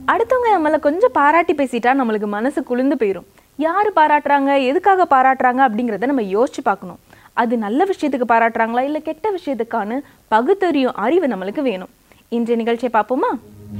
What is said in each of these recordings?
அடுத்தவங்க நம்மளை கொஞ்சம் பாராட்டி பேசிட்டா நம்மளுக்கு மனசு குளிர்ந்து போயிடும் யார் பாராட்டுறாங்க எதுக்காக பாராட்டுறாங்க அப்படிங்கிறத நம்ம யோசிச்சு பார்க்கணும் அது நல்ல விஷயத்துக்கு பாராட்டுறாங்களா இல்லை கெட்ட விஷயத்துக்கான பகுத்தறியும் அறிவு நம்மளுக்கு வேணும் இன்றைய நிகழ்ச்சியை பார்ப்போமா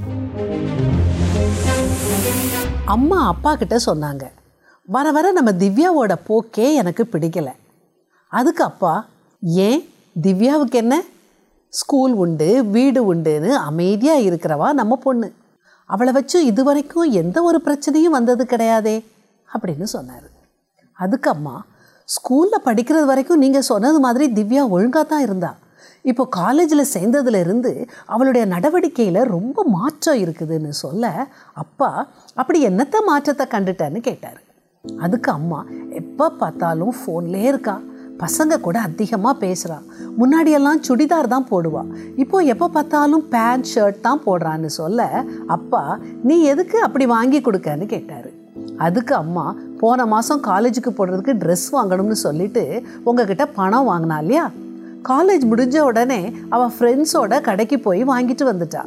அம்மா அப்பா கிட்ட சொன்னாங்க வர வர நம்ம திவ்யாவோட போக்கே எனக்கு பிடிக்கல அதுக்கு அப்பா ஏன் திவ்யாவுக்கு என்ன ஸ்கூல் உண்டு வீடு உண்டுன்னு அமைதியாக இருக்கிறவா நம்ம பொண்ணு அவளை வச்சு இதுவரைக்கும் எந்த ஒரு பிரச்சனையும் வந்தது கிடையாதே அப்படின்னு சொன்னார் அதுக்கு அம்மா ஸ்கூலில் படிக்கிறது வரைக்கும் நீங்கள் சொன்னது மாதிரி திவ்யா ஒழுங்காக தான் இருந்தா இப்போ காலேஜில் சேர்ந்ததுல இருந்து அவளுடைய நடவடிக்கையில் ரொம்ப மாற்றம் இருக்குதுன்னு சொல்ல அப்பா அப்படி என்னத்த மாற்றத்தை கண்டுட்டேன்னு கேட்டார் அதுக்கு அம்மா எப்போ பார்த்தாலும் ஃபோன்லேயே இருக்கா பசங்க கூட அதிகமாக பேசுகிறா முன்னாடியெல்லாம் சுடிதார் தான் போடுவா இப்போ எப்போ பார்த்தாலும் பேண்ட் ஷர்ட் தான் போடுறான்னு சொல்ல அப்பா நீ எதுக்கு அப்படி வாங்கி கொடுக்கன்னு கேட்டார் அதுக்கு அம்மா போன மாதம் காலேஜுக்கு போடுறதுக்கு ட்ரெஸ் வாங்கணும்னு சொல்லிட்டு உங்ககிட்ட பணம் வாங்கினா இல்லையா காலேஜ் முடிஞ்ச உடனே அவள் ஃப்ரெண்ட்ஸோட கடைக்கு போய் வாங்கிட்டு வந்துட்டா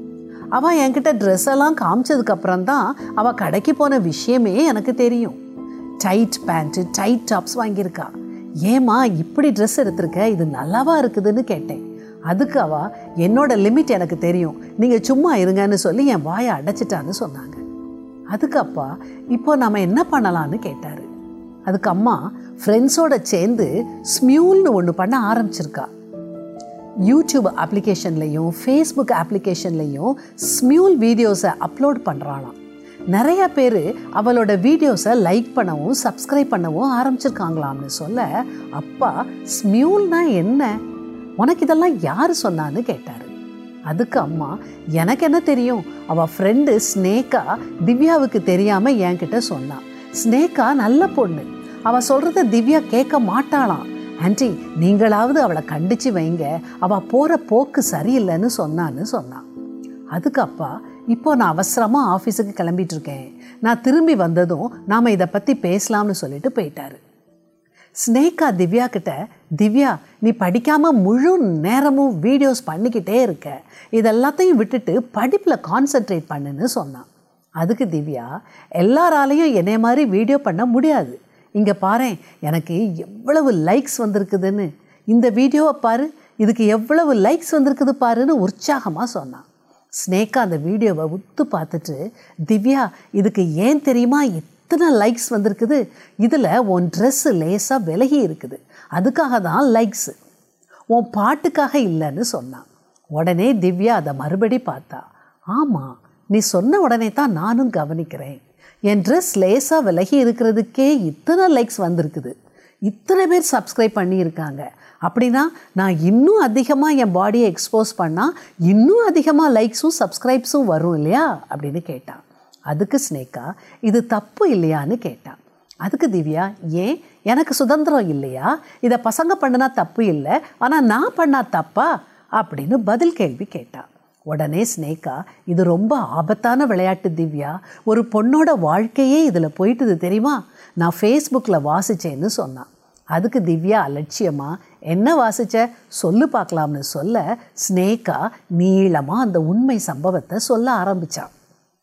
அவள் என்கிட்ட ட்ரெஸ் எல்லாம் காமிச்சதுக்கு அப்புறம் தான் அவள் கடைக்கு போன விஷயமே எனக்கு தெரியும் டைட் பேண்ட்டு டைட் டாப்ஸ் வாங்கியிருக்கா ஏம்மா இப்படி ட்ரெஸ் எடுத்திருக்க இது நல்லாவா இருக்குதுன்னு கேட்டேன் அதுக்கு அவ என்னோட லிமிட் எனக்கு தெரியும் நீங்கள் சும்மா இருங்கன்னு சொல்லி என் வாயை அடைச்சிட்டான்னு சொன்னாங்க அதுக்கு அப்பா இப்போ நாம என்ன பண்ணலான்னு கேட்டார் அதுக்கு அம்மா ஃப்ரெண்ட்ஸோட சேர்ந்து ஸ்மியூல்னு ஒன்று பண்ண ஆரம்பிச்சிருக்கா யூடியூப் அப்ளிகேஷன்லையும் ஃபேஸ்புக் அப்ளிகேஷன்லையும் ஸ்மியூல் வீடியோஸை அப்லோட் பண்ணுறாளாம் நிறைய பேர் அவளோட வீடியோஸை லைக் பண்ணவும் சப்ஸ்கிரைப் பண்ணவும் ஆரம்பிச்சிருக்காங்களாம்னு சொல்ல அப்பா ஸ்மியூல்னா என்ன உனக்கு இதெல்லாம் யார் சொன்னான்னு கேட்டார் அதுக்கு அம்மா எனக்கு என்ன தெரியும் அவள் ஃப்ரெண்டு ஸ்னேகா திவ்யாவுக்கு தெரியாமல் என்கிட்ட சொன்னான் ஸ்னேகா நல்ல பொண்ணு அவள் சொல்கிறத திவ்யா கேட்க மாட்டாளாம் ஆன்ட்டி நீங்களாவது அவளை கண்டிச்சு வைங்க அவள் போகிற போக்கு சரியில்லைன்னு சொன்னான்னு சொன்னான் அதுக்கு அப்பா இப்போ நான் அவசரமாக ஆஃபீஸுக்கு கிளம்பிட்டு இருக்கேன் நான் திரும்பி வந்ததும் நாம் இதை பற்றி பேசலாம்னு சொல்லிட்டு போயிட்டாரு ஸ்னேகா திவ்யா கிட்ட திவ்யா நீ படிக்காமல் முழு நேரமும் வீடியோஸ் பண்ணிக்கிட்டே இருக்க இதெல்லாத்தையும் விட்டுட்டு படிப்பில் கான்சென்ட்ரேட் பண்ணுன்னு சொன்னான் அதுக்கு திவ்யா எல்லாராலையும் என்னைய மாதிரி வீடியோ பண்ண முடியாது இங்கே பாரேன் எனக்கு எவ்வளவு லைக்ஸ் வந்திருக்குதுன்னு இந்த வீடியோவை பாரு இதுக்கு எவ்வளவு லைக்ஸ் வந்திருக்குது பாருன்னு உற்சாகமாக சொன்னான் ஸ்னேகா அந்த வீடியோவை உத்து பார்த்துட்டு திவ்யா இதுக்கு ஏன் தெரியுமா இத்தனை லைக்ஸ் வந்திருக்குது இதில் உன் ட்ரெஸ்ஸு லேசாக விலகி இருக்குது அதுக்காக தான் லைக்ஸு உன் பாட்டுக்காக இல்லைன்னு சொன்னான் உடனே திவ்யா அதை மறுபடி பார்த்தா ஆமாம் நீ சொன்ன உடனே தான் நானும் கவனிக்கிறேன் என் ட்ரெஸ் லேசாக விலகி இருக்கிறதுக்கே இத்தனை லைக்ஸ் வந்திருக்குது இத்தனை பேர் சப்ஸ்கிரைப் பண்ணியிருக்காங்க அப்படின்னா நான் இன்னும் அதிகமாக என் பாடியை எக்ஸ்போஸ் பண்ணால் இன்னும் அதிகமாக லைக்ஸும் சப்ஸ்கிரைப்ஸும் வரும் இல்லையா அப்படின்னு கேட்டான் அதுக்கு ஸ்னேகா இது தப்பு இல்லையான்னு கேட்டான் அதுக்கு திவ்யா ஏன் எனக்கு சுதந்திரம் இல்லையா இதை பசங்க பண்ணினா தப்பு இல்லை ஆனால் நான் பண்ணா தப்பா அப்படின்னு பதில் கேள்வி கேட்டான் உடனே ஸ்னேகா இது ரொம்ப ஆபத்தான விளையாட்டு திவ்யா ஒரு பொண்ணோட வாழ்க்கையே இதில் போயிட்டுது தெரியுமா நான் ஃபேஸ்புக்கில் வாசித்தேன்னு சொன்னான் அதுக்கு திவ்யா அலட்சியமா என்ன வாசிச்ச சொல்லு பார்க்கலாம்னு சொல்ல ஸ்னேகா நீளமாக அந்த உண்மை சம்பவத்தை சொல்ல ஆரம்பிச்சான்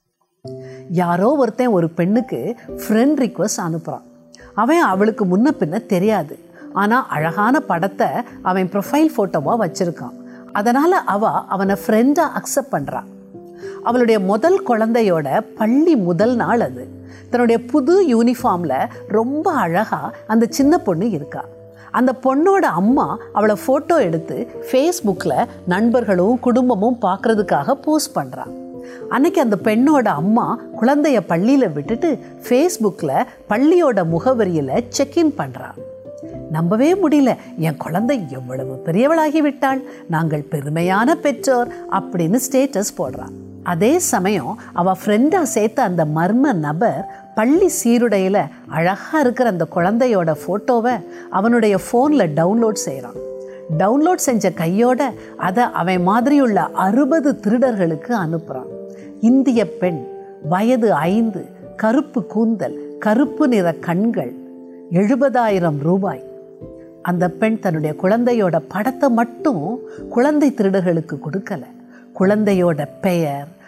யாரோ ஒருத்தன் ஒரு பெண்ணுக்கு ஃப்ரெண்ட் ரிக்வஸ்ட் அனுப்புகிறான் அவன் அவளுக்கு முன்ன பின்ன தெரியாது ஆனால் அழகான படத்தை அவன் ப்ரொஃபைல் ஃபோட்டோவாக வச்சுருக்கான் அதனால் அவ அவனை ஃப்ரெண்டாக அக்செப்ட் பண்ணுறான் அவளுடைய முதல் குழந்தையோட பள்ளி முதல் நாள் அது தன்னுடைய புது யூனிஃபார்மில் ரொம்ப அழகாக அந்த சின்ன பொண்ணு இருக்கா அந்த பொண்ணோட அம்மா அவளை ஃபோட்டோ எடுத்து ஃபேஸ்புக்கில் நண்பர்களும் குடும்பமும் பார்க்குறதுக்காக போஸ்ட் பண்ணுறான் அன்னைக்கு அந்த பெண்ணோட அம்மா குழந்தைய பள்ளியில் விட்டுட்டு ஃபேஸ்புக்கில் பள்ளியோட முகவரியில் செக்இன் பண்ணுறான் நம்பவே முடியல என் குழந்தை எவ்வளவு பெரியவளாகி விட்டாள் நாங்கள் பெருமையான பெற்றோர் அப்படின்னு ஸ்டேட்டஸ் போடுறான் அதே சமயம் அவ ஃப்ரெண்டா சேர்த்த அந்த மர்ம நபர் பள்ளி சீருடையில் அழகாக இருக்கிற அந்த குழந்தையோட ஃபோட்டோவை அவனுடைய ஃபோனில் டவுன்லோட் செய்கிறான் டவுன்லோட் செஞ்ச கையோட அதை அவன் மாதிரியுள்ள அறுபது திருடர்களுக்கு அனுப்புகிறான் இந்திய பெண் வயது ஐந்து கருப்பு கூந்தல் கருப்பு நிற கண்கள் எழுபதாயிரம் ரூபாய் அந்த பெண் தன்னுடைய குழந்தையோட படத்தை மட்டும் குழந்தை திருடர்களுக்கு கொடுக்கல குழந்தையோட பெயர்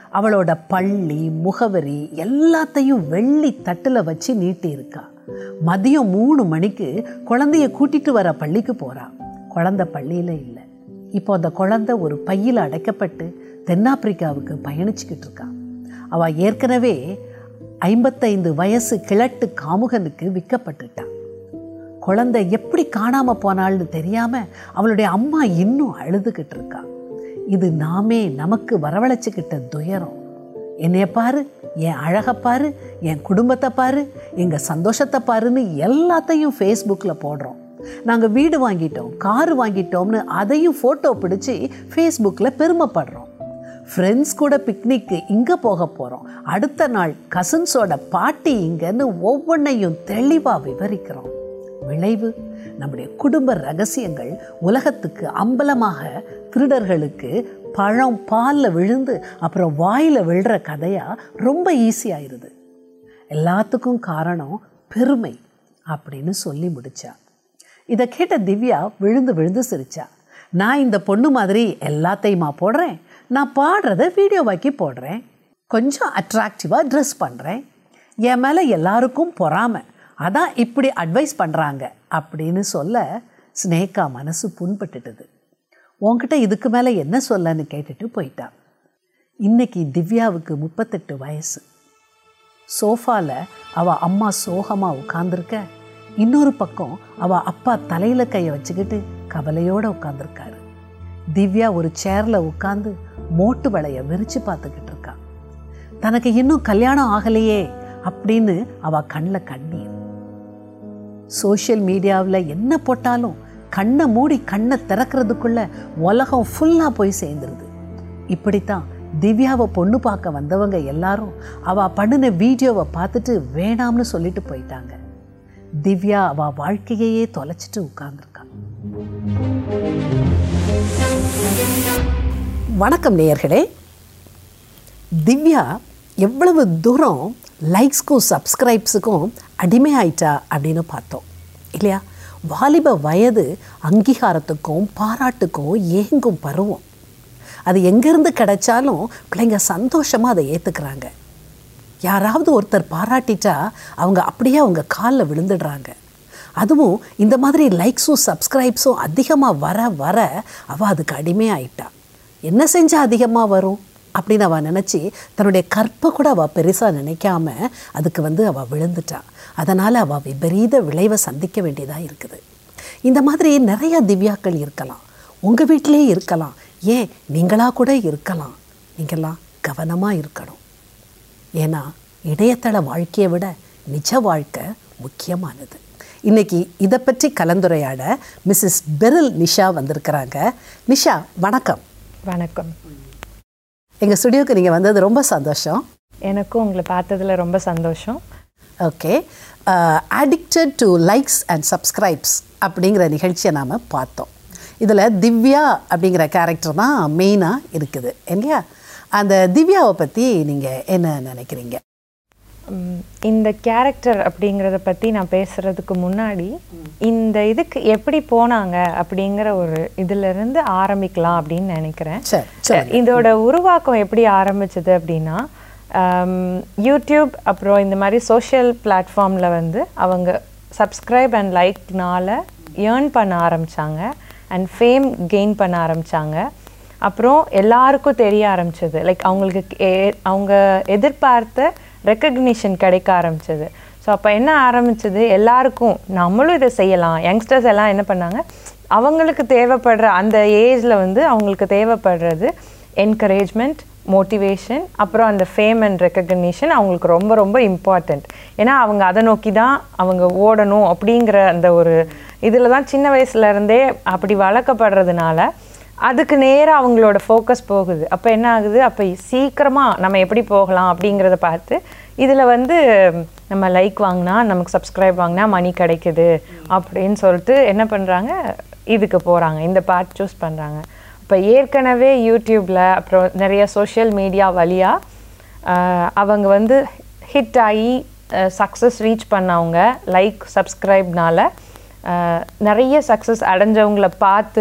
அவளோட பள்ளி முகவரி எல்லாத்தையும் வெள்ளி தட்டில் வச்சு நீட்டியிருக்கா மதியம் மூணு மணிக்கு குழந்தைய கூட்டிட்டு வர பள்ளிக்கு போறா குழந்தை பள்ளியில் இல்லை இப்போ அந்த குழந்தை ஒரு பையில் அடைக்கப்பட்டு தென்னாப்பிரிக்காவுக்கு பயணிச்சுக்கிட்டு இருக்கா அவள் ஏற்கனவே ஐம்பத்தைந்து வயசு கிழட்டு காமுகனுக்கு விற்கப்பட்டுட்டான் குழந்தை எப்படி காணாம போனாள்னு தெரியாம அவளுடைய அம்மா இன்னும் அழுதுகிட்டு இருக்கா இது நாமே நமக்கு வரவழைச்சுக்கிட்ட துயரம் என்னைய பாரு என் அழகை பாரு என் குடும்பத்தை பாரு எங்கள் சந்தோஷத்தை பாருன்னு எல்லாத்தையும் ஃபேஸ்புக்கில் போடுறோம் நாங்கள் வீடு வாங்கிட்டோம் கார் வாங்கிட்டோம்னு அதையும் ஃபோட்டோ பிடிச்சி ஃபேஸ்புக்கில் பெருமைப்படுறோம் ஃப்ரெண்ட்ஸ் கூட பிக்னிக்கு இங்கே போக போகிறோம் அடுத்த நாள் கசின்ஸோட பாட்டி இங்கன்னு ஒவ்வொன்றையும் தெளிவாக விவரிக்கிறோம் விளைவு நம்முடைய குடும்ப ரகசியங்கள் உலகத்துக்கு அம்பலமாக திருடர்களுக்கு பழம் பாலில் விழுந்து அப்புறம் வாயில் விழுற கதையாக ரொம்ப ஈஸியாயிருது எல்லாத்துக்கும் காரணம் பெருமை அப்படின்னு சொல்லி முடிச்சா இதை கேட்ட திவ்யா விழுந்து விழுந்து சிரிச்சா நான் இந்த பொண்ணு மாதிரி எல்லாத்தையுமா போடுறேன் நான் பாடுறத வீடியோவாக்கி போடுறேன் கொஞ்சம் அட்ராக்டிவாக ட்ரெஸ் பண்ணுறேன் என் மேலே எல்லாருக்கும் பொறாமை அதான் இப்படி அட்வைஸ் பண்ணுறாங்க அப்படின்னு சொல்ல ஸ்னேகா மனசு புண்பட்டுட்டுது உன்கிட்ட இதுக்கு மேலே என்ன சொல்லன்னு கேட்டுட்டு போயிட்டா இன்னைக்கு திவ்யாவுக்கு முப்பத்தெட்டு வயசு சோஃபாவில் அவள் அம்மா சோகமாக உட்காந்துருக்க இன்னொரு பக்கம் அவள் அப்பா தலையில் கையை வச்சுக்கிட்டு கவலையோடு உட்காந்துருக்காரு திவ்யா ஒரு சேரில் உட்காந்து மோட்டு வளைய விரித்து பார்த்துக்கிட்டு இருக்கா தனக்கு இன்னும் கல்யாணம் ஆகலையே அப்படின்னு அவள் கண்ணில் கண்ணீர் சோஷியல் மீடியாவில் என்ன போட்டாலும் கண்ணை மூடி கண்ணை திறக்கிறதுக்குள்ள உலகம் ஃபுல்லாக போய் சேர்ந்துருது இப்படித்தான் திவ்யாவை பொண்ணு பார்க்க வந்தவங்க எல்லாரும் அவள் பண்ணின வீடியோவை பார்த்துட்டு வேணாம்னு சொல்லிட்டு போயிட்டாங்க திவ்யா அவள் வாழ்க்கையையே தொலைச்சிட்டு உட்கார்ந்துருக்கா வணக்கம் நேயர்களே திவ்யா எவ்வளவு தூரம் லைக்ஸ்க்கும் சப்ஸ்கிரைப்ஸுக்கும் அடிமையாயிட்டா அப்படின்னு பார்த்தோம் இல்லையா வாலிப வயது அங்கீகாரத்துக்கும் பாராட்டுக்கும் ஏங்கும் பருவம் அது எங்கேருந்து கிடைச்சாலும் பிள்ளைங்க சந்தோஷமாக அதை ஏற்றுக்கிறாங்க யாராவது ஒருத்தர் பாராட்டிட்டா அவங்க அப்படியே அவங்க காலில் விழுந்துடுறாங்க அதுவும் இந்த மாதிரி லைக்ஸும் சப்ஸ்கிரைப்ஸும் அதிகமாக வர வர அவள் அதுக்கு அடிமையாயிட்டா என்ன செஞ்சால் அதிகமாக வரும் அப்படின்னு அவள் நினச்சி தன்னுடைய கற்பை கூட அவள் பெருசாக நினைக்காம அதுக்கு வந்து அவள் விழுந்துட்டா அதனால் அவள் விபரீத விளைவை சந்திக்க வேண்டியதாக இருக்குது இந்த மாதிரி நிறைய திவ்யாக்கள் இருக்கலாம் உங்கள் வீட்டிலே இருக்கலாம் ஏன் நீங்களாக கூட இருக்கலாம் நீங்கள்லாம் கவனமாக இருக்கணும் ஏன்னா இணையதள வாழ்க்கையை விட நிஜ வாழ்க்கை முக்கியமானது இன்னைக்கு இதை பற்றி கலந்துரையாட மிஸ்ஸஸ் பெரில் நிஷா வந்திருக்கிறாங்க நிஷா வணக்கம் வணக்கம் எங்கள் ஸ்டுடியோக்கு நீங்கள் வந்தது ரொம்ப சந்தோஷம் எனக்கும் உங்களை பார்த்ததுல ரொம்ப சந்தோஷம் okay addicted to likes and subscribes அப்படிங்கிற நிகழ்ச்சியை நாம் பார்த்தோம் இதில் திவ்யா அப்படிங்கிற கேரக்டர் தான் மெயினாக இருக்குது இல்லையா அந்த திவ்யாவை பற்றி நீங்கள் என்ன நினைக்கிறீங்க உம், இந்த கேரக்டர் அப்படிங்கிறத பற்றி நான் பேசுகிறதுக்கு முன்னாடி இந்த இதுக்கு எப்படி போனாங்க அப்படிங்கிற ஒரு இதிலிருந்து ஆரம்பிக்கலாம் அப்படின்னு நினைக்கிறேன் சரி சரி இதோட உருவாக்கம் எப்படி ஆரம்பிச்சது அப்படின்னா ஆம், யூடியூப் அப்புறம் இந்த மாதிரி சோஷியல் பிளாட்ஃபார்மில் வந்து அவங்க சப்ஸ்கிரைப் அண்ட் லைக்னால ஏர்ன் பண்ண ஆரம்பிச்சாங்க அண்ட் ஃபேம் கெயின் பண்ண ஆரம்பிச்சாங்க அப்புறம் எல்லாருக்கும் தெரிய ஆரம்பிச்சது லைக் அவங்களுக்கு ஏ- அவங்க எதிர்பார்த்த ரெக்கக்னிஷன் கிடைக்க ஆரம்பிச்சது ஸோ அப்போ என்ன ஆரம்பிச்சது எல்லாருக்கும் நம்மளும் இதை செய்யலாம் யங்ஸ்டர்ஸ் எல்லாம் என்ன பண்ணாங்க அவங்களுக்கு தேவைப்படுற அந்த ஏஜில் வந்து அவங்களுக்கு தேவைப்படுறது என்கரேஜ்மெண்ட் மோட்டிவேஷன் அப்புறம் அந்த ஃபேம் அண்ட் ரெக்கக்னிஷன் அவங்களுக்கு ரொம்ப ரொம்ப இம்பார்ட்டண்ட் ஏன்னா அவங்க அதை நோக்கி தான் அவங்க ஓடணும் அப்படிங்கிற அந்த ஒரு இதில் தான் சின்ன வயசுல இருந்தே அப்படி வளர்க்கப்படுறதுனால அதுக்கு நேராக அவங்களோட ஃபோக்கஸ் போகுது அப்போ என்ன ஆகுது அப்போ சீக்கிரமாக நம்ம எப்படி போகலாம் அப்படிங்கிறத பார்த்து இதில் வந்து நம்ம லைக் வாங்கினா நமக்கு சப்ஸ்கிரைப் வாங்கினா மணி கிடைக்குது அப்படின்னு சொல்லிட்டு என்ன பண்ணுறாங்க இதுக்கு போகிறாங்க இந்த பார்ட் சூஸ் பண்ணுறாங்க இப்போ ஏற்கனவே யூடியூப்பில் அப்புறம் நிறைய சோஷியல் மீடியா வழியாக அவங்க வந்து ஹிட் ஆகி சக்ஸஸ் ரீச் பண்ணவங்க லைக் சப்ஸ்கிரைப்னால நிறைய சக்ஸஸ் அடைஞ்சவங்கள பார்த்து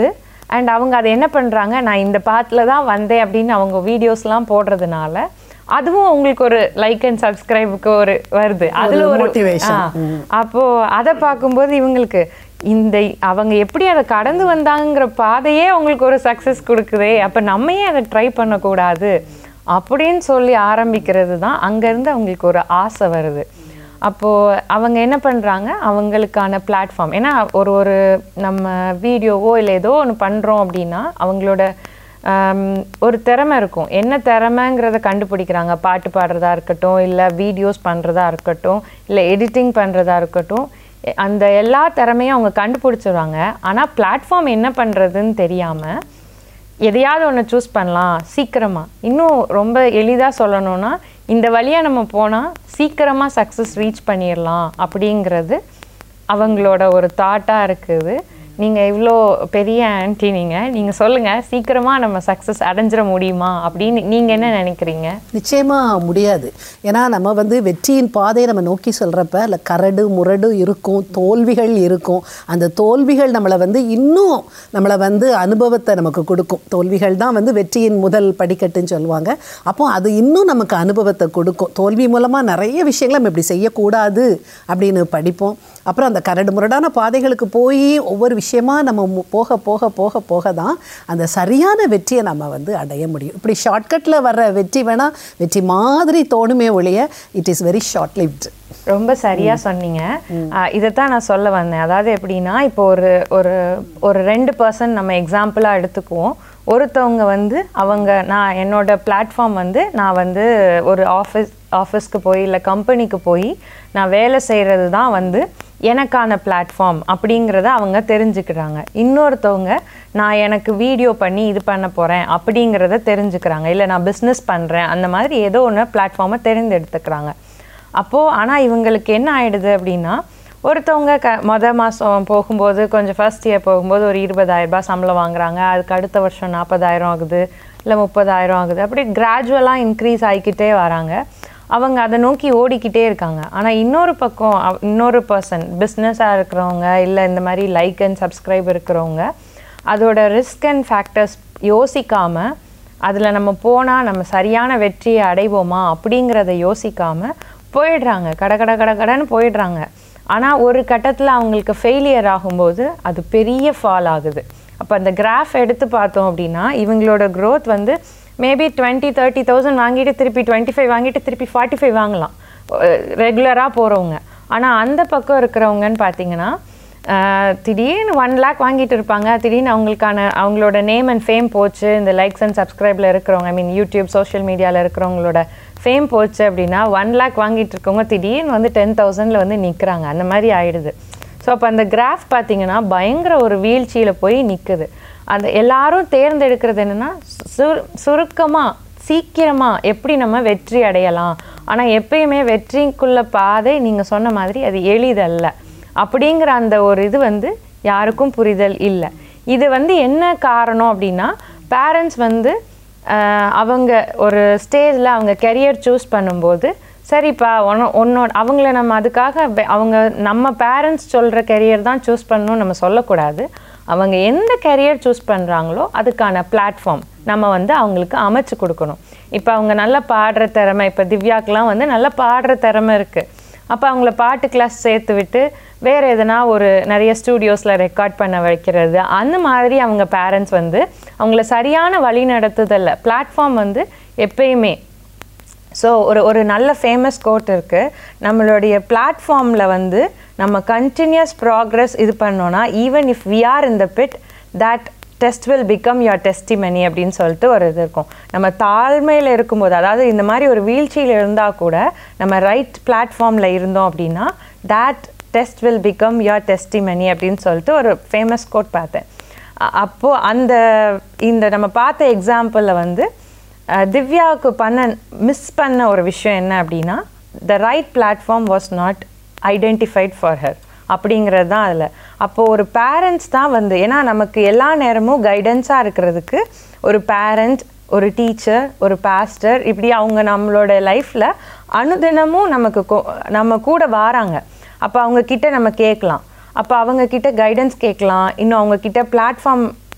அண்ட் அவங்க அதை என்ன பண்ணுறாங்க நான் இந்த பாத்தில் தான் வந்தேன் அப்படின்னு அவங்க வீடியோஸ்லாம் போடுறதுனால அதுவும் உங்களுக்கு ஒரு லைக் அண்ட் சப்ஸ்கிரைபுக்கு ஒரு வருது அதில் ஒரு motivation. ஆ, அப்போ அதை பார்க்கும்போது இவங்களுக்கு இந்த அவங்க எப்படி அதை கடந்து வந்தாங்கிற பாதையே அவங்களுக்கு ஒரு சக்ஸஸ் கொடுக்குதே அப்போ நம்ம ஏன் அதை ட்ரை பண்ணக்கூடாது அப்படின்னு சொல்லி ஆரம்பிக்கிறது தான் அங்கேருந்து அவங்களுக்கு ஒரு ஆசை வருது அப்போது அவங்க என்ன பண்ணுறாங்க அவங்களுக்கான பிளாட்ஃபார்ம் ஏன்னா ஒரு ஒரு நம்ம வீடியோவோ இல்லை ஏதோ ஒன்று பண்ணுறோம் அப்படின்னா அவங்களோட ஆம், ஒரு திறமை இருக்கும் என்ன திறமைங்கிறத கண்டுபிடிக்கிறாங்க பாட்டு பாடுறதா இருக்கட்டும் இல்லை வீடியோஸ் பண்ணுறதா இருக்கட்டும் இல்லை எடிட்டிங் பண்ணுறதா இருக்கட்டும் எ- அந்த எல்லா திறமையும் அவங்க கண்டுபிடிச்சிடுவாங்க ஆனால் பிளாட்ஃபார்ம் என்ன பண்ணுறதுன்னு தெரியாமல் எதையாவது ஒன்று சூஸ் பண்ணலாம் சீக்கிரமாக இன்னும் ரொம்ப எளிதாக சொல்லணும்னா இந்த வழியாக நம்ம போனால் சீக்கிரமாக சக்ஸஸ் ரீச் பண்ணிடலாம் அப்படிங்கிறது அவங்களோட ஒரு தாட்டாக இருக்குது நீங்கள் இவ்வளோ பெரிய ஆன்டி நீங்கள் நீங்கள் சொல்லுங்கள் சீக்கிரமாக நம்ம சக்ஸஸ் அடைஞ்சிட முடியுமா அப்படின்னு நீங்கள் என்ன நினைக்கிறீங்க நிச்சயமா முடியாது ஏன்னா நம்ம வந்து வெற்றியின் பாதையை நம்ம நோக்கி சொல்கிறப்ப அதில் கரடு முரடு இருக்கும் தோல்விகள் இருக்கும் அந்த தோல்விகள் நம்மளை வந்து இன்னும் நம்மளை வந்து அனுபவத்தை நமக்கு கொடுக்கும் தோல்விகள் தான் வந்து வெற்றியின் முதல் படிக்கட்டுன்னு சொல்லுவாங்க அப்போ அது இன்னும் நமக்கு அனுபவத்தை கொடுக்கும் தோல்வி மூலமாக நிறைய விஷயங்களை நம்ம இப்படி செய்யக்கூடாது அப்படின்னு படிப்போம் அப்புறம் அந்த கரடு முரடான பாதைகளுக்கு போய் ஒவ்வொரு விஷயமா நம்ம மு- போக போக போக போக தான் அந்த சரியான வெற்றியை நம்ம வந்து அடைய முடியும் இப்படி ஷார்ட்கட்டில் வர்ற வெற்றி வேணால் வெற்றி மாதிரி தோணுமே ஒழிய it is very short lived ரொம்ப சரியா சொன்னீங்க ஆஹ் இதைத்தான் நான் சொல்ல வந்தேன் அதாவது எப்படின்னா இப்போ ஒரு ஒரு ஒரு ரெண்டு பர்சன் நம்ம எக்ஸாம்பிளா எடுத்துக்குவோம் ஒருத்தவங்க வந்து அவங்க நான் என்னோட பிளாட்ஃபார்ம் வந்து நான் வந்து ஒரு ஆஃபீஸ் ஆஃபீஸ்க்கு போய் இல்லை கம்பெனிக்கு போய் நான் வேலை செய்கிறது தான் வந்து எனக்கான பிளாட்ஃபார்ம் அப்படிங்கிறத அவங்க தெரிஞ்சுக்கிறாங்க இன்னொருத்தவங்க நான் எனக்கு வீடியோ பண்ணி இது பண்ண போகிறேன் அப்படிங்கிறத தெரிஞ்சுக்கிறாங்க இல்லை நான் பிஸ்னஸ் பண்ணுறேன் அந்த மாதிரி ஏதோ ஒன்று பிளாட்ஃபார்மை தெரிந்தெடுத்துக்கிறாங்க அப்போது ஆனால் இவங்களுக்கு என்ன ஆயிடுது அப்படின்னா ஒருத்தவங்க க மொதல் மாதம் போகும்போது கொஞ்சம் ஃபர்ஸ்ட் இயர் போகும்போது ஒரு இருபதாயிரம் ரூபாய் சம்பளம் வாங்குறாங்க அதுக்கு அடுத்த வருஷம் நாற்பதாயிரம் ஆகுது இல்லை முப்பதாயிரம் ஆகுது அப்படி கிராஜுவலாக இன்க்ரீஸ் ஆகிக்கிட்டே வராங்க அவங்க அதை நோக்கி ஓடிக்கிட்டே இருக்காங்க ஆனால் இன்னொரு பக்கம் அவ- இன்னொரு பர்சன் பிஸ்னஸாக இருக்கிறவங்க இல்லை இந்த மாதிரி லைக் அண்ட் சப்ஸ்கிரைப் இருக்கிறவங்க அதோட ரிஸ்க் அண்ட் ஃபேக்டர்ஸ் யோசிக்காமல் அதில் நம்ம போனால் நம்ம சரியான வெற்றியை அடைவோமா அப்படிங்கிறத யோசிக்காமல் போயிடுறாங்க கட கட கட கடன்னு போயிடுறாங்க ஆனால் ஒரு கட்டத்தில் அவங்களுக்கு ஃபெயிலியர் ஆகும்போது அது பெரிய ஃபால் ஆகுது அப்போ அந்த கிராஃப் எடுத்து பார்த்தோம் அப்படின்னா இவங்களோட growth வந்து மேபி டுவெண்ட்டி தேர்ட்டி தௌசண்ட் வாங்கிட்டு திருப்பி டுவெண்ட்டி ஃபைவ் வாங்கிட்டு திருப்பி ஃபார்ட்டி ஃபைவ் வாங்கலாம் ரெகுலராக போகிறவங்க ஆனால் அந்த பக்கம் இருக்கிறவங்கன்னு பார்த்தீங்கன்னா ஆஹ் திடீர்னு ஒன் லேக் வாங்கிட்டு இருப்பாங்க திடீர்னு அவங்களுக்கான அவங்களோட நேம் அண்ட் ஃபேம் போச்சு இந்த லைக்ஸ் அண்ட் சப்ஸ்கிரைபில் இருக்கிறவங்க ஐ மீன் யூடியூப் சோஷியல் மீடியாவில் இருக்கிறவங்களோட ஃபேம் போச்சு அப்படின்னா ஒன் லேக் வாங்கிட்டு இருக்கவங்க திடீர்னு வந்து டென் தௌசண்டில் வந்து நிற்கிறாங்க அந்த மாதிரி ஆயிடுது ஸோ அப்போ அந்த கிராஃப் பார்த்தீங்கன்னா பயங்கர ஒரு வீழ்ச்சியில் போய் நிற்குது அந்த எல்லாரும் தேர்ந்தெடுக்கிறது என்னென்னா சுரு சுருக்கமாக சீக்கிரமாக எப்படி நம்ம வெற்றி அடையலாம் ஆனால் எப்பயுமே வெற்றிக்குள்ள பாதை நீங்கள் சொன்ன மாதிரி அது எளிதல்ல அப்படிங்கிற அந்த ஒரு இது வந்து யாருக்கும் புரிதல் இல்லை இது வந்து என்ன காரணம் அப்படின்னா பேரண்ட்ஸ் வந்து ஆஹ், அவங்க ஒரு ஸ்டேஜில் அவங்க கெரியர் சூஸ் பண்ணும்போது சரிப்பா உன்ன உன்னோட அவங்கள நம்ம அதுக்காக வெ- அவங்க நம்ம பேரண்ட்ஸ் சொல்கிற கெரியர் தான் சூஸ் பண்ணணும்னு நம்ம சொல்லக்கூடாது அவங்க எந்த கெரியர் சூஸ் பண்ணுறாங்களோ அதுக்கான பிளாட்ஃபார்ம் நம்ம வந்து அவங்களுக்கு அமைச்சு கொடுக்கணும் இப்போ அவங்க நல்லா பாடுற திறமை இப்போ திவ்யாக்கெலாம் வந்து நல்லா பாடுற திறமை இருக்குது அப்போ அவங்கள பாட்டு கிளாஸ் சேர்த்து விட்டு வேறு எதனா ஒரு நிறைய ஸ்டூடியோஸில் ரெக்கார்ட் பண்ண வைக்கிறது அந்த மாதிரி அவங்க பேரண்ட்ஸ் வந்து அவங்கள சரியான வழி நடத்துதல்ல பிளாட்ஃபார்ம் வந்து எப்பயுமே ஸோ ஒரு ஒரு நல்ல ஃபேமஸ் கோட் இருக்குது நம்மளுடைய பிளாட்ஃபார்மில் வந்து நம்ம கண்டினியூஸ் ப்ராக்ரஸ் இது பண்ணோன்னா even if we are in the pit that test will become your testimony அப்படின்னு சொல்லிட்டு ஒரு இது இருக்கும் நம்ம தாழ்மையில் இருக்கும்போது அதாவது இந்த மாதிரி ஒரு வீழ்ச்சியில் இருந்தால் கூட நம்ம ரைட் பிளாட்ஃபார்மில் இருந்தோம் அப்படின்னா that test will become your testimony அப்படின்னு சொல்லிட்டு ஒரு ஃபேமஸ் கோட் பார்த்தேன் அ- அப்போ அந்த இந்த நம்ம பார்த்த எக்ஸாம்பிளில் வந்து அஹ், திவ்யாவுக்கு பண்ண மிஸ் பண்ண ஒரு விஷயம் என்ன அப்படின்னா the right platform was not identified for her அப்படிங்கிறது தான் அதில் அப்போது ஒரு பேரண்ட்ஸ் தான் வந்து ஏன்னா நமக்கு எல்லா நேரமும் கைடன்ஸாக இருக்கிறதுக்கு ஒரு பேரண்ட் ஒரு டீச்சர் ஒரு பாஸ்டர் இப்படி அவங்க நம்மளோட லைஃப்பில் அனுதினமும் நமக்கு கொ- நம்ம கூட வாராங்க அப்போ அவங்க கிட்ட நம்ம கேட்கலாம் அப்போ அவங்க கிட்ட கைடன்ஸ் கேட்கலாம் இன்னும் அவங்க கிட்ட பிளாட்ஃபார்ம்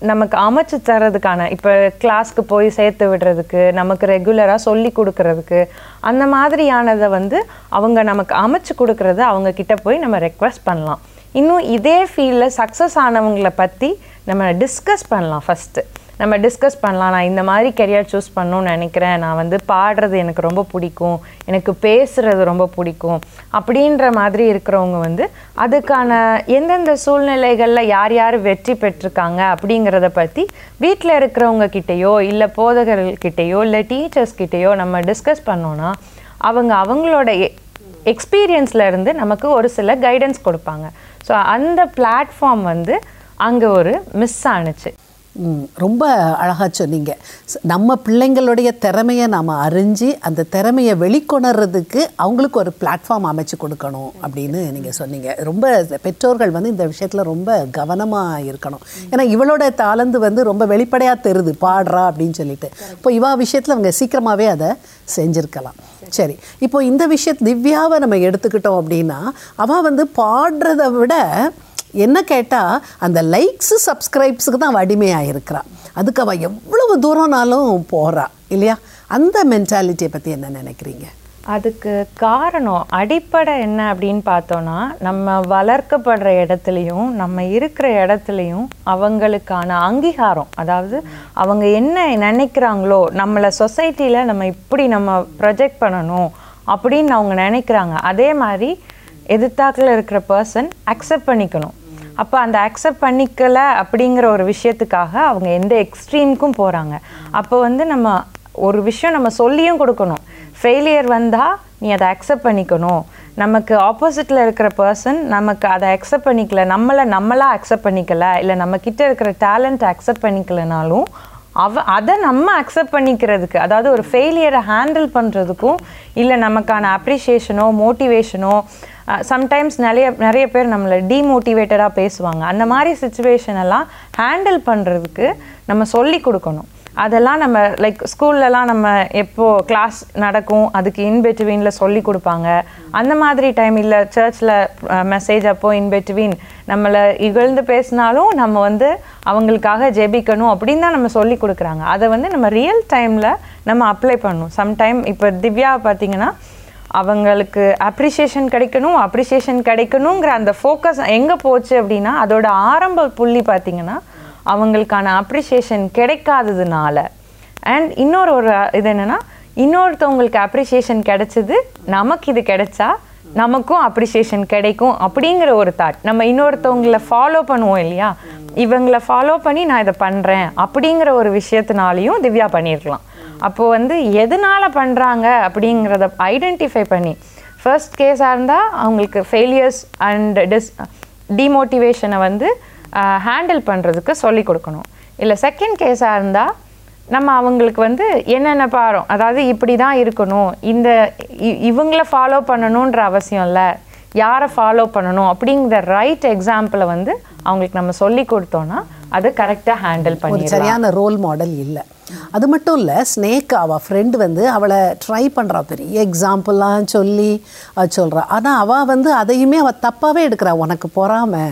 நமக்கு அமைச்சு தரதுக்கான இப்போ கிளாஸ்க்கு போய் சேர்த்து விடுறதுக்கு நமக்கு ரெகுலராக சொல்லி கொடுக்கறதுக்கு அந்த மாதிரியானதை வந்து அவங்க நமக்கு அமைச்சு கொடுக்கறத அவங்க கிட்ட போய் நம்ம ரெக்வஸ்ட் பண்ணலாம் இன்னும் இதே ஃபீல்டில் சக்ஸஸ் ஆனவங்களை பற்றி நம்ம டிஸ்கஸ் பண்ணலாம் ஃபஸ்ட்டு நம்ம டிஸ்கஸ் பண்ணலாம் நான் இந்த மாதிரி கெரியர் சூஸ் பண்ணணும்னு நினைக்கிறேன் நான் வந்து பாடுறது எனக்கு ரொம்ப பிடிக்கும் எனக்கு பேசுறது ரொம்ப பிடிக்கும் அப்படின்ற மாதிரி இருக்கிறவங்க வந்து அதுக்கான எந்தெந்த சூழ்நிலைகளில் யார் யார் வெற்றி பெற்றிருக்காங்க அப்படிங்கிறத பற்றி வீட்டில் இருக்கிறவங்க கிட்டேயோ இல்லை போதகர்கள்கிட்டேயோ இல்லை டீச்சர்ஸ் கிட்டேயோ நம்ம டிஸ்கஸ் பண்ணோன்னா அவங்க அவங்களோட எக்ஸ்பீரியன்ஸில் இருந்து நமக்கு ஒரு சில கைடன்ஸ் கொடுப்பாங்க ஸோ அந்த பிளாட்ஃபார்ம் வந்து அங்கே ஒரு மிஸ் ஆணுச்சு ம், ரொம்ப அழகாக சொன்னீங்க ஸ்- நம்ம பிள்ளைங்களுடைய திறமையை நாம் அறிஞ்சு அந்த திறமையை வெளிக்கொணர்றதுக்கு அவங்களுக்கு ஒரு பிளாட்ஃபார்ம் அமைச்சு கொடுக்கணும் அப்படின்னு நீங்கள் சொன்னீங்க ரொம்ப பெற்றோர்கள் வந்து இந்த விஷயத்தில் ரொம்ப கவனமாக இருக்கணும் ஏன்னா இவளோட தாளந்து வந்து ரொம்ப வெளிப்படையாக தெரியுது பாடுறா அப்படின்னு சொல்லிட்டு இப்போ இவா விஷயத்தில் அவங்க சீக்கிரமாகவே அதை செஞ்சுருக்கலாம் சரி இப்போ இந்த விஷயத் திவ்யாவை நம்ம எடுத்துக்கிட்டோம் அப்படின்னா அவள் வந்து பாடுறதை விட என்ன கேட்டால் அந்த லைக்ஸு சப்ஸ்கிரைப்ஸுக்கு தான் அவள் அடிமையாக இருக்கிறா அதுக்கு அவள் எவ்வளவு தூரம்னாலும் போகிறா இல்லையா அந்த மென்டாலிட்டியை பற்றி என்ன நினைக்கிறீங்க அதுக்கு காரணம் அடிப்படை என்ன அப்படின்னு பார்த்தோன்னா நம்ம வளர்க்கப்படுற இடத்துலையும் நம்ம இருக்கிற இடத்துலையும் அவங்களுக்கான அங்கீகாரம் அதாவது அவங்க என்ன நினைக்கிறாங்களோ நம்மளை சொசைட்டியில் நம்ம இப்படி நம்ம ப்ரொஜெக்ட் பண்ணணும் அப்படின்னு அவங்க நினைக்கிறாங்க அதே மாதிரி எதிர்த்தாக்கில் இருக்கிற பர்சன் அக்செப்ட் பண்ணிக்கணும் அப்போ அந்த அக்செப்ட் பண்ணிக்கல அப்படிங்கிற ஒரு விஷயத்துக்காக அவங்க எந்த எக்ஸ்ட்ரீமுக்கும் போகிறாங்க அப்போ வந்து நம்ம ஒரு விஷயம் நம்ம சொல்லியும் கொடுக்கணும் ஃபெயிலியர் வந்தால் நீ அதை அக்செப்ட் பண்ணிக்கணும் நமக்கு ஆப்போசிட்டில் இருக்கிற பர்சன் நமக்கு அதை அக்செப்ட் பண்ணிக்கல நம்மளை நம்மளா அக்செப்ட் பண்ணிக்கல இல்லை நம்ம கிட்ட இருக்கிற டேலண்ட் அக்செப்ட் பண்ணிக்கலனாலும் அவ அதை நம்ம அக்செப்ட் பண்ணிக்கிறதுக்கு அதாவது ஒரு ஃபெயிலியரை ஹேண்டில் பண்ணுறதுக்கும் இல்லை நமக்கான அப்ரிஷியேஷனோ மோட்டிவேஷனோ சம்டைம்ஸ் நிறைய நிறைய பேர் நம்மளை டீமோட்டிவேட்டடாக பேசுவாங்க அந்த மாதிரி சுச்சுவேஷன் எல்லாம் ஹேண்டில் பண்ணுறதுக்கு நம்ம சொல்லி கொடுக்கணும் அதெல்லாம் நம்ம லைக் ஸ்கூல்லலாம் நம்ம எப்போ கிளாஸ் நடக்கும் அதுக்கு இன் பிட்வீனில் சொல்லி கொடுப்பாங்க அந்த மாதிரி டைம் இல்லை சர்ச்சில் மெசேஜ் அப்போ இன் பிட்வீன் நம்மளை இகழ்ந்து பேசினாலும் நம்ம வந்து அவங்களுக்காக ஜெபிக்கணும் அப்படின்னு தான் நம்ம சொல்லி கொடுக்குறாங்க அதை வந்து நம்ம ரியல் டைமில் நம்ம அப்ளை பண்ணணும் சம்டைம் இப்போ திவ்யா பார்த்தீங்கன்னா அவங்களுக்கு அப்ரிஷியேஷன் கிடைக்கணும் அப்ரிஷியேஷன் கிடைக்கணுங்கிற அந்த ஃபோக்கஸ் எங்கே போச்சு அப்படின்னா அதோட ஆரம்ப புள்ளி பார்த்தீங்கன்னா அவங்களுக்கான அப்ரிஷியேஷன் கிடைக்காததுனால அண்ட் இன்னொரு ஒரு இது என்னென்னா இன்னொருத்தவங்களுக்கு அப்ரிஷியேஷன் கிடைச்சது நமக்கு இது கிடைச்சா நமக்கும் அப்ரிஷியேஷன் கிடைக்கும் அப்படிங்கிற ஒரு தாட் நம்ம இன்னொருத்தவங்கள ஃபாலோ பண்ணுவோம் இல்லையா இவங்கள ஃபாலோ பண்ணி நான் இதை பண்ணுறேன் அப்படிங்கிற ஒரு விஷயத்தினாலையும் திவ்யா பண்ணியிருக்கலாம் அப்போ வந்து எதனால பண்ணுறாங்க அப்படிங்கிறத ஐடென்டிஃபை பண்ணி ஃபர்ஸ்ட் கேஸாக இருந்தால் அவங்களுக்கு ஃபெயிலியர்ஸ் அண்ட் டிஸ் டிமோட்டிவேஷனை வந்து ஹேண்டில் பண்ணுறதுக்கு சொல்லி கொடுக்கணும் இல்லை செகண்ட் கேஸாக இருந்தால் நம்ம அவங்களுக்கு வந்து என்னென்ன பாரம் அதாவது இப்படி தான் இருக்கணும் இந்த இ- இவங்கள ஃபாலோ பண்ணணுன்ற அவசியம் இல்லை யாரை ஃபாலோ பண்ணணும் அப்படிங்கிற ரைட் எக்ஸாம்பிளை வந்து அவங்களுக்கு நம்ம சொல்லி கொடுத்தோன்னா அது கரெக்டாக ஹேண்டில் ஒரு பண்ணிடலாம் சரியான ரோல் மாடல் இல்லை அது மட்டும் இல்லை ஸ்னேக் அவள் ஃப்ரெண்டு வந்து அவளை ட்ரை பண்ணுறா பெரிய எக்ஸாம்பிள்லாம் சொல்லி சொல்கிறா ஆனால் அவள் வந்து அதையுமே அவள் தப்பாகவே எடுக்கிறா உனக்கு பொறாம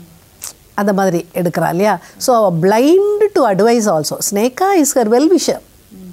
அந்த மாதிரி எடுக்கிறா இல்லையா ஸோ அவள் பிளைண்ட் டு அட்வைஸ் ஆல்சோ ஸ்னேக்கா இஸ் ஹர் வெல் விஷர்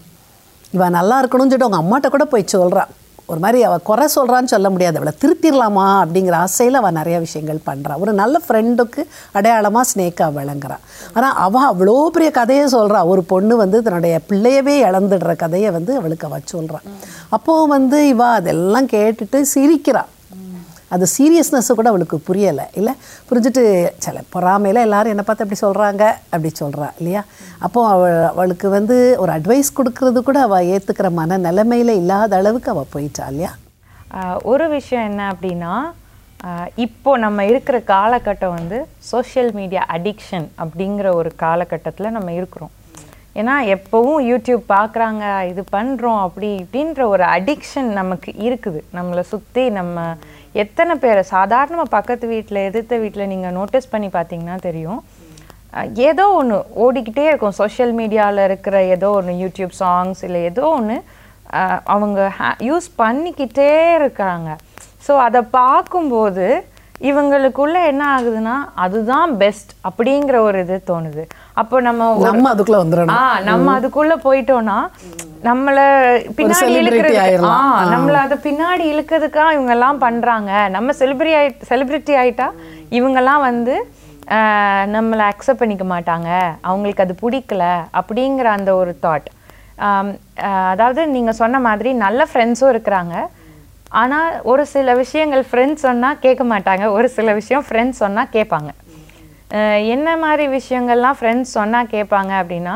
இவன் நல்லா இருக்கணும்னு சொல்லிட்டு அவங்க அம்மாட்ட கூட போய் சொல்றா ஒரு மாதிரி அவள் குறை சொல்கிறான்னு சொல்ல முடியாது அவளை திருத்திடலாமா அப்படிங்கிற ஆசையில் அவள் நிறைய விஷயங்கள் பண்ணுறா ஒரு நல்ல ஃப்ரெண்டுக்கு அடையாளமாக ஸ்னேக்கா விளங்குறா ஆனால் அவள் அவ்வளோ பெரிய கதையை சொல்கிறா ஒரு பொண்ணு வந்து தன்னுடைய பிள்ளையவே இழந்துடுற கதையை வந்து அவளுக்கு அவள் சொல்கிறா அப்போது வந்து இவ அதெல்லாம் கேட்டுட்டு சிரிக்கிறா அது சீரியஸ்னஸ் கூட அவளுக்கு புரியலை இல்லை புரிஞ்சுட்டு சில பொறாமையில் எல்லாரும் என்னை பார்த்து அப்படி சொல்கிறாங்க அப்படி சொல்கிறா இல்லையா அப்போ அவள் அவளுக்கு வந்து ஒரு அட்வைஸ் கொடுக்கறது கூட அவள் ஏற்றுக்கிற மன நிலைமையில் இல்லாத அளவுக்கு அவள் போயிட்டா இல்லையா ஆஹ் ஒரு விஷயம் என்ன அப்படின்னா ஆஹ் இப்போ நம்ம இருக்கிற காலகட்டம் வந்து சோஷியல் மீடியா அடிக்ஷன் அப்படிங்கிற ஒரு காலகட்டத்தில் நம்ம இருக்கிறோம் ஏன்னா எப்போவும் யூடியூப் பார்க்குறாங்க இது பண்ணுறோம் அப்படி இப்படின்ற ஒரு அடிக்ஷன் நமக்கு இருக்குது நம்மளை சுற்றி நம்ம எத்தனை பேர் சாதாரணமாக பக்கத்து வீட்டில் எதிர்த்த வீட்டில் நீங்கள் நோட்டீஸ் பண்ணி பார்த்தீங்கன்னா தெரியும் அஹ் ஏதோ ஒன்று ஓடிக்கிட்டே இருக்கும் சோஷியல் மீடியாவில் இருக்கிற ஏதோ ஒன்று யூடியூப் சாங்ஸ் இல்லை ஏதோ ஒன்று அவங்க யூஸ் பண்ணிக்கிட்டே இருக்கிறாங்க ஸோ அதை பார்க்கும்போது இவங்களுக்குள்ள என்ன ஆகுதுன்னா அதுதான் பெஸ்ட் அப்படிங்கிற ஒரு இது தோணுது அப்போ நம்ம ஒரு- நம்ம அதுக்குள்ள வந்துடணும் ஆ நம்ம அதுக்குள்ள போயிட்டோம்னா நம்மள பின்னாடி celebrity இழுக்கிறது ஆயிரலாம். ஆ நம்மள அதை பின்னாடி இழுக்கிறதுக்கா இவங்க எல்லாம் பண்றாங்க நம்ம செலிபிரி ஆயி செலிபிரிட்டி ஆயிட்டா இவங்கெல்லாம் வந்து ஆஹ், நம்மளை அக்செப்ட் பண்ணிக்க மாட்டாங்க அவங்களுக்கு அது பிடிக்கல அப்படிங்கிற அந்த ஒரு தாட் அதாவது நீங்க சொன்ன மாதிரி நல்ல ஃப்ரெண்ட்ஸும் இருக்கிறாங்க ஆனா ஒரு சில விஷயங்கள் ஃப்ரெண்ட்ஸ் சொன்னா கேட்க மாட்டாங்க ஒரு சில விஷயம் ஃப்ரெண்ட்ஸ் சொன்னா கேட்பாங்க அஹ் என்ன மாதிரி விஷயங்கள்லாம் ஃப்ரெண்ட்ஸ் சொன்னால் கேட்பாங்க அப்படின்னா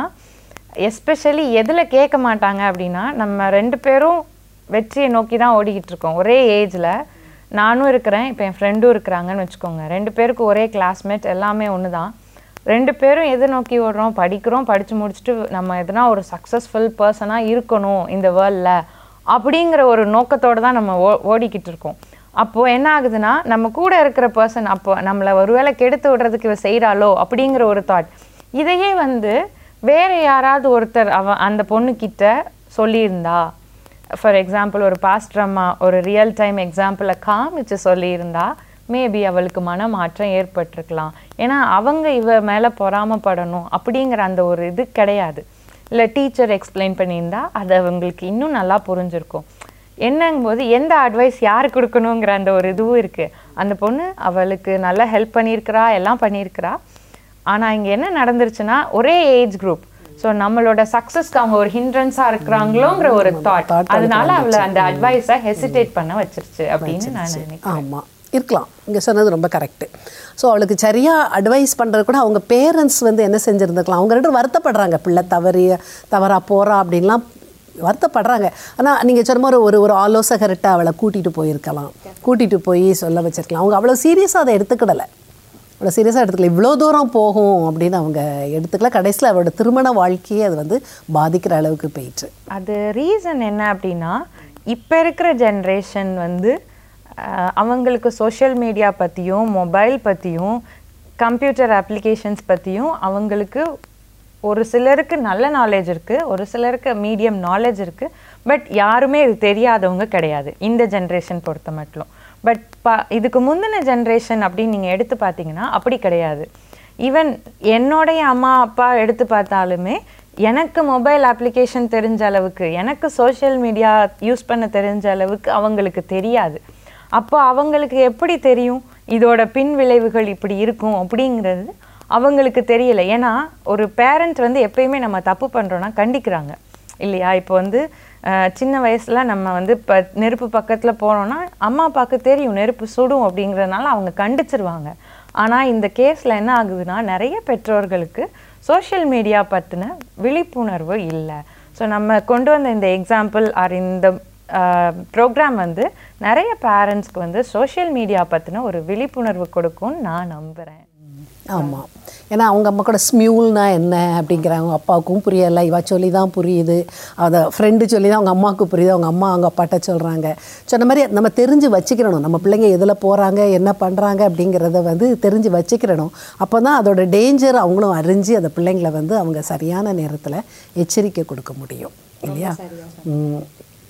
எஸ்பெஷலி எதில் கேட்க மாட்டாங்க அப்படின்னா நம்ம ரெண்டு பேரும் வெற்றியை நோக்கி தான் ஓடிக்கிட்டு இருக்கோம் ஒரே ஏஜில் நானும் இருக்கிறேன் இப்போ என் ஃப்ரெண்டும் இருக்கிறாங்கன்னு வச்சுக்கோங்க ரெண்டு பேருக்கு ஒரே கிளாஸ்மேட் எல்லாமே ஒன்று தான் ரெண்டு பேரும் எதை நோக்கி ஓடுறோம் படிக்கிறோம் படித்து முடிச்சுட்டு நம்ம எதுனா ஒரு சக்ஸஸ்ஃபுல் பர்சனாக இருக்கணும் இந்த வேர்ல்டில் அப்படிங்கிற ஒரு நோக்கத்தோடு தான் நம்ம ஓ ஓடிக்கிட்டு இருக்கோம் அப்போது என்ன ஆகுதுன்னா நம்ம கூட இருக்கிற பர்சன் அப்போ நம்மளை ஒருவேளை கெடுத்து விடுறதுக்கு இவ செய்கிறாளோ அப்படிங்கிற ஒரு தாட் இதையே வந்து வேற யாராவது ஒருத்தர் அவ அந்த பொண்ணுக்கிட்ட சொல்லியிருந்தா ஃபார் எக்ஸாம்பிள் ஒரு பாஸ்டர் அம்மா ஒரு ரியல் டைம் எக்ஸாம்பிளை காமிச்சு சொல்லியிருந்தா மேபி அவளுக்கு மனமாற்றம் ஏற்பட்டிருக்கலாம் ஏன்னா அவங்க இவ மேலே பொறாமப்படணும் அப்படிங்கிற அந்த ஒரு இது கிடையாது இல்லை டீச்சர் எக்ஸ்பிளைன் பண்ணியிருந்தா அது அவங்களுக்கு இன்னும் நல்லா புரிஞ்சிருக்கும் என்னங்கும்போது எந்த அட்வைஸ் யார் கொடுக்கணுங்கிற அந்த ஒரு இதுவும் இருக்குது அந்த பொண்ணு அவளுக்கு நல்லா ஹெல்ப் பண்ணியிருக்கிறா எல்லாம் பண்ணியிருக்கிறா ஆனால் இங்கே என்ன நடந்துருச்சுன்னா ஒரே ஏஜ் குரூப் ஸோ நம்மளோட சக்ஸஸ்க்கு அவங்க ஒரு ஹிண்ட்ரன்ஸாக இருக்கிறாங்களோங்கிற ஒரு தாட் அதனால அவளை அந்த அட்வைஸை ஹெசிடேட் பண்ண வச்சிருச்சு அப்படின்னு நான் நினைக்கிறேன் ஆமாம் இருக்கலாம் இங்கே சொன்னது ரொம்ப கரெக்டு ஸோ அவளுக்கு சரியாக அட்வைஸ் பண்ணுறது கூட அவங்க பேரண்ட்ஸ் வந்து என்ன செஞ்சுருந்துருக்கலாம் அவங்க ரெண்டும் வருத்தப்படுறாங்க பிள்ளை தவறி தவறாக போகிறா அப்படின்லாம் வருத்தப்படுறாங்க ஆனால் நீங்கள் சொன்ன மாதிரி ஒரு ஒரு ஆலோசகர்கிட்ட அவளை கூட்டிகிட்டு போயிருக்கலாம் கூட்டிகிட்டு போய் சொல்ல வச்சிருக்கலாம் அவங்க அவ்வளோ சீரியஸாக அதை எடுத்துக்கிடலை அவ்வளோ சீரியஸாக எடுத்துக்கல இவ்வளோ தூரம் போகும் அப்படின்னு அவங்க எடுத்துக்கல கடைசியில் அவளோட திருமண வாழ்க்கையே அது வந்து பாதிக்கிற அளவுக்கு போயிட்டு அது ரீசன் என்ன அப்படின்னா இப்போ இருக்கிற ஜென்ரேஷன் வந்து அஹ், அவங்களுக்கு சோஷியல் மீடியா பற்றியும் மொபைல் பற்றியும் கம்ப்யூட்டர் அப்ளிகேஷன்ஸ் பற்றியும் அவங்களுக்கு ஒரு சிலருக்கு நல்ல நாலேஜ் இருக்குது ஒரு சிலருக்கு மீடியம் நாலேஜ் இருக்குது பட் யாருமே இது தெரியாதவங்க கிடையாது இந்த ஜென்ரேஷன் பொறுத்த மட்டும் பட் ப இதுக்கு முந்தின ஜென்ரேஷன் அப்படின்னு நீங்கள் எடுத்து பார்த்தீங்கன்னா அப்படி கிடையாது ஈவன் என்னுடைய அம்மா அப்பா எடுத்து பார்த்தாலுமே எனக்கு மொபைல் அப்ளிகேஷன் தெரிஞ்ச அளவுக்கு எனக்கு சோஷியல் மீடியா யூஸ் பண்ண தெரிஞ்ச அளவுக்கு அவங்களுக்கு தெரியாது அப்போ அவங்களுக்கு எப்படி தெரியும் இதோட பின் விளைவுகள் இப்படி இருக்கும் அப்படிங்கிறது அவங்களுக்கு தெரியல ஏன்னா ஒரு பேரண்ட் வந்து எப்பயுமே நம்ம தப்பு பண்ணுறோன்னா கண்டிக்கிறாங்க இல்லையா இப்போ வந்து அஹ், சின்ன வயசில் நம்ம வந்து இப்போ நெருப்பு பக்கத்தில் போனோம்னா அம்மா அப்பாவுக்கு தெரியும் நெருப்பு சுடும் அப்படிங்கிறதுனால அவங்க கண்டிச்சிருவாங்க ஆனால் இந்த கேஸில் என்ன ஆகுதுன்னா நிறைய பெற்றோர்களுக்கு சோஷியல் மீடியா பற்றின விழிப்புணர்வு இல்லை ஸோ நம்ம கொண்டு வந்த இந்த எக்ஸாம்பிள் ஆர் இந்த ப்ரோக்ராம் வந்து நிறைய பேரண்ட்ஸ்க்கு வந்து சோஷியல் மீடியா பற்றின ஒரு விழிப்புணர்வு கொடுக்கும்னு நான் நம்புகிறேன் ஆமாம் ஏன்னா அவங்க அம்மா கூட ஸ்மியூல்னா என்ன அப்படிங்கிறாங்க அவங்க அப்பாவுக்கும் புரியலை இவ சொல்லி தான் புரியுது அதை ஃப்ரெண்டு சொல்லி தான் அவங்க அம்மாவுக்கு புரியுது அவங்க அம்மா அவங்க அப்பாட்ட சொல்கிறாங்க சொன்ன மாதிரி நம்ம தெரிஞ்சு வச்சுக்கிறணும் நம்ம பிள்ளைங்க எதில் போகிறாங்க என்ன பண்ணுறாங்க அப்படிங்கிறத வந்து தெரிஞ்சு வச்சுக்கிறணும் அப்போ தான் அதோட டேஞ்சர் அவங்களும் அறிஞ்சு அந்த பிள்ளைங்களை வந்து அவங்க சரியான நேரத்தில் எச்சரிக்கை கொடுக்க முடியும் இல்லையா ம்.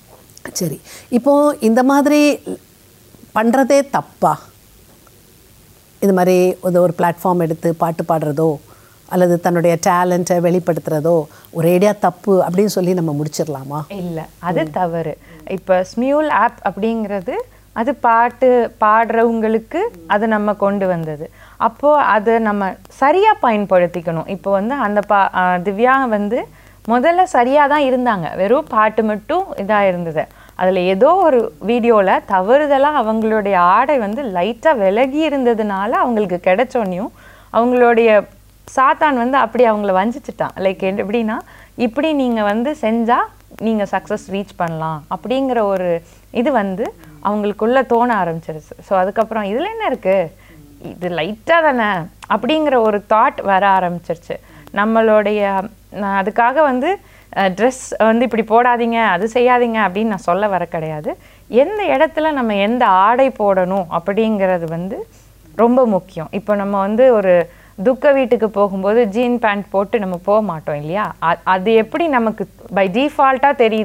சரி இப்போது இந்த மாதிரி பண்ணுறதே தப்பா இது மாதிரி ஒரு ஒரு பிளாட்ஃபார்ம் எடுத்து பாட்டு பாடுறதோ அல்லது தன்னுடைய டேலண்ட்டை வெளிப்படுத்துறதோ ஒரேடியாக தப்பு அப்படின்னு சொல்லி நம்ம முடிச்சிடலாமா இல்லை அது தவறு இப்போ ஸ்மியூல் ஆப் அப்படிங்கிறது அது பாட்டு பாடுறவங்களுக்கு அது நம்ம கொண்டு வந்தது அப்போது அதை நம்ம சரியாக பயன்படுத்திக்கணும் இப்போ வந்து அந்த பா ஆ, திவ்யா வந்து முதல்ல சரியாக தான் இருந்தாங்க வெறும் பாட்டு மட்டும் இதாக இருந்தது அதில் ஏதோ ஒரு வீடியோவில் தவறுதலாக அவங்களுடைய ஆடை வந்து லைட்டாக விலகி இருந்ததுனால அவங்களுக்கு கிடைச்சோன்னையும் அவங்களுடைய சாத்தான் வந்து அப்படி அவங்கள வஞ்சிச்சிட்டான் லைக் எப்படின்னா இப்படி நீங்கள் வந்து செஞ்சால் நீங்கள் சக்ஸஸ் ரீச் பண்ணலாம் அப்படிங்கிற ஒரு இது வந்து அவங்களுக்குள்ள தோண ஆரம்பிச்சிருச்சு ஸோ அதுக்கப்புறம் இதில் என்ன இருக்குது இது லைட்டாக தானே அப்படிங்கிற ஒரு தாட் வர ஆரம்பிச்சிருச்சு நம்மளுடைய நான் அதுக்காக வந்து ட்ரெஸ் வந்து இப்படி போடாதீங்க அது செய்யாதீங்க அப்படின்னு நான் சொல்ல வர கிடையாது எந்த இடத்துல நம்ம எந்த ஆடை போடணும் அப்படிங்கிறது வந்து ரொம்ப முக்கியம் இப்போ நம்ம வந்து ஒரு துக்க வீட்டுக்கு போகும்போது ஜீன் பேண்ட் போட்டு நம்ம போக மாட்டோம் இல்லையா அ- அது எப்படி நமக்கு பை டிஃபால்ட்டாக தெரியுது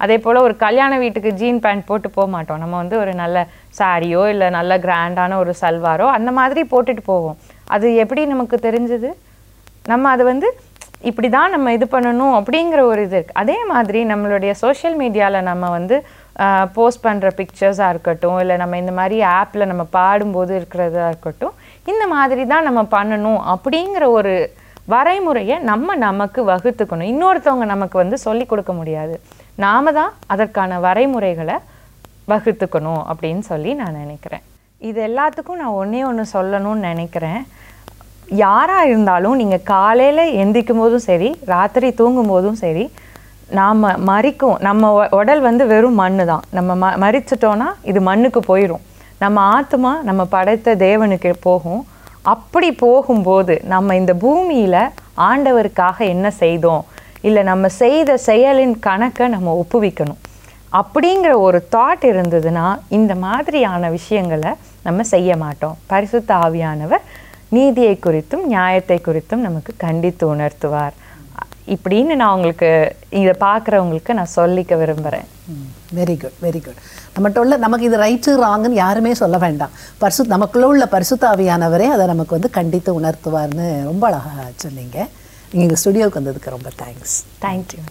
அதே போல் ஒரு கல்யாண வீட்டுக்கு ஜீன் பேண்ட் போட்டு போக மாட்டோம் நம்ம வந்து ஒரு நல்ல சாரியோ இல்லை நல்ல கிராண்டான ஒரு சல்வாரோ அந்த மாதிரி போட்டுட்டு போவோம் அது எப்படி நமக்கு தெரிஞ்சது நம்ம அது வந்து இப்படி தான் நம்ம இது பண்ணணும் அப்படிங்கிற ஒரு இது இருக்கு அதே மாதிரி நம்மளுடைய சோஷியல் மீடியாவில் நம்ம வந்து போஸ்ட் பண்ணுற பிக்சர்ஸாக இருக்கட்டும் இல்லை நம்ம இந்த மாதிரி ஆப்பில் நம்ம பாடும்போது இருக்கிறதா இருக்கட்டும் இந்த மாதிரி தான் நம்ம பண்ணணும் அப்படிங்கிற ஒரு வரைமுறையை நம்ம நமக்கு வகுத்துக்கணும் இன்னொருத்தவங்க நமக்கு வந்து சொல்லி கொடுக்க முடியாது நாம தான் அதற்கான வரைமுறைகளை வகுத்துக்கணும் அப்படின்னு சொல்லி நான் நினைக்கிறேன் இது எல்லாத்துக்கும் நான் ஒன்றே ஒன்று சொல்லணும்னு நினைக்கிறேன் யாராக இருந்தாலும் நீங்கள் காலையில் எந்திக்கும் போதும் சரி ராத்திரி தூங்கும் போதும் சரி நாம் மறிக்கும் நம்ம உ- உடல் வந்து வெறும் மண்ணு தான் நம்ம ம மறிச்சிட்டோன்னா இது மண்ணுக்கு போயிடும் நம்ம ஆத்மா நம்ம படைத்த தேவனுக்கு போகும் அப்படி போகும்போது நம்ம இந்த பூமியில் ஆண்டவருக்காக என்ன செய்தோம் இல்லை நம்ம செய்த செயலின் கணக்கை நம்ம ஒப்புவிக்கணும் அப்படிங்கிற ஒரு தாட் இருந்ததுன்னா இந்த மாதிரியான விஷயங்களை நம்ம செய்ய மாட்டோம் பரிசுத்த ஆவியானவர் நீதியை குறித்தும் நியாயத்தை குறித்தும் நமக்கு கண்டித்து உணர்த்துவார் இப்படின்னு நான் உங்களுக்கு இதை பார்க்குறவங்களுக்கு நான் சொல்லிக்க விரும்புகிறேன் வெரி குட் வெரி குட் நம்மகிட்ட உள்ள நமக்கு இது ரைட்டு ராங்குன்னு யாருமே சொல்ல வேண்டாம் பரிசு நமக்குள்ள உள்ள பரிசுத்த ஆவியானவரே அதை நமக்கு வந்து கண்டித்து உணர்த்துவார்னு ரொம்ப அழகாக சொன்னீங்க நீங்கள் எங்கள் ஸ்டுடியோவுக்கு வந்ததுக்கு ரொம்ப தேங்க்ஸ் தேங்க்யூ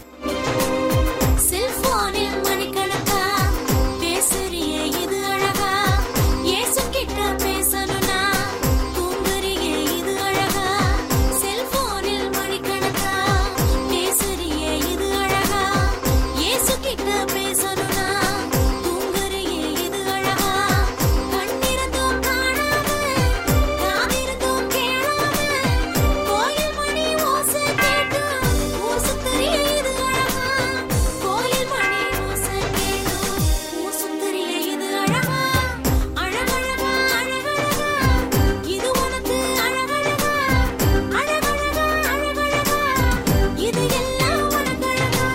செல்போனில் மணிக்கணக்கா பேசுறியே இது அழகா இயேசு கிட்ட பேசணும்னா தூங்குறியே இது அழகா செல்போனில் மணிக்கணக்கா பேசுறியே இது அழகா இயேசு கிட்ட பேசணும்னா தூங்குறியே இது அழகா கண்ணிருந்தும் காணாம காதிருந்தும் கேளாம கோயில் மணி ஓசை கேட்டு ஊசுத்தறியே இது அழகா கோயில் மணி ஓசை கேட்டு ஊசுத்தறியே இது அழகா அழகழகா அழகழகா இது உனக்கு அழகழகா அழகழகா அழகழகா இது எல்லாம் உனக்கு அழகா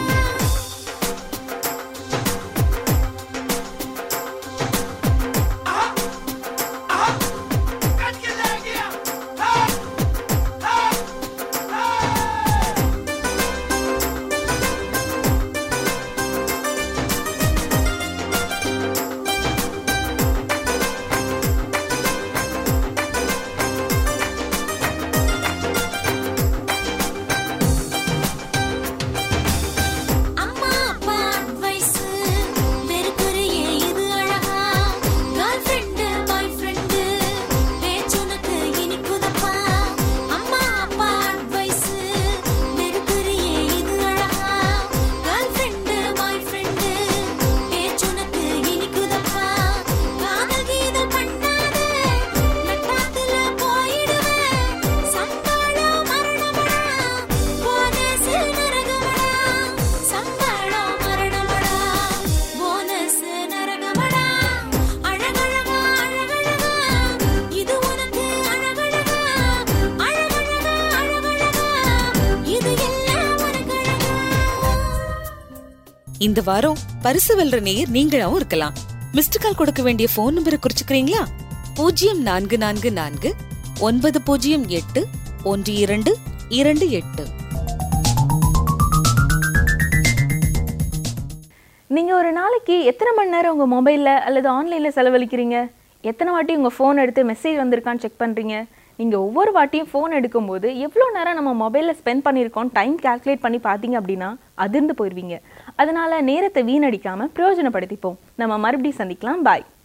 அம்மா அப்பா அட்வைஸ் வெறுக்குறியே இது அழகா கேர்ள் ஃப்ரெண்டு பாய் ஃப்ரெண்டு பேச்சுனக்கு இனிக்குதப்பா அம்மா அப்பா அட்வைஸ் வெறுக்குறியே இது அழகா கேர்ள் ஃப்ரெண்டு பாய் ஃப்ரெண்டு பேச்சுனக்கு இனிக்குதப்பா காதல் கீதல் பண்ணாத நட்டாத்துல போயிடுவேன் சம்பாளம் மரணமடா போனஸ் நரகமடா சம்பாளம் மரணமடா போனஸ் நரகமடா அழகழகா அழகழகா இது உனக்கு அழகழகா அழகழகா அழகழகா இது எல்லாம் உனக்கு அழகா இந்த வாரம் பரிசு வெல்ற நேயர் நீங்களாவும் இருக்கலாம் மிஸ்டு கால் கொடுக்க வேண்டிய போன் நம்பரை குறிச்சுக்கிறீங்களா பூஜ்ஜியம் நான்கு நான்கு நான்கு ஒன்பது பூஜ்ஜியம் எட்டு ஒன்று இரண்டு இரண்டு எட்டு நீங்கள் ஒரு நாளைக்கு எத்தனை மணி நேரம் உங்கள் மொபைலில் அல்லது ஆன்லைனில் செலவழிக்கிறீங்க எத்தனை வாட்டி உங்கள் ஃபோன் எடுத்து மெசேஜ் வந்திருக்கான்னு செக் பண்ணுறீங்க நீங்கள் ஒவ்வொரு வாட்டியும் ஃபோன் எடுக்கும்போது எவ்வளோ நேரம் நம்ம மொபைலில் ஸ்பெண்ட் பண்ணியிருக்கோம் டைம் கால்குலேட் பண்ணி பார்த்தீங்க அப்படின்னா அதிர்ந்து போயிடுவீங்க அதனால் நேரத்தை வீணடிக்காமல் பிரயோஜனப்படுத்திப்போம் நம்ம மறுபடியும் சந்திக்கலாம் பாய்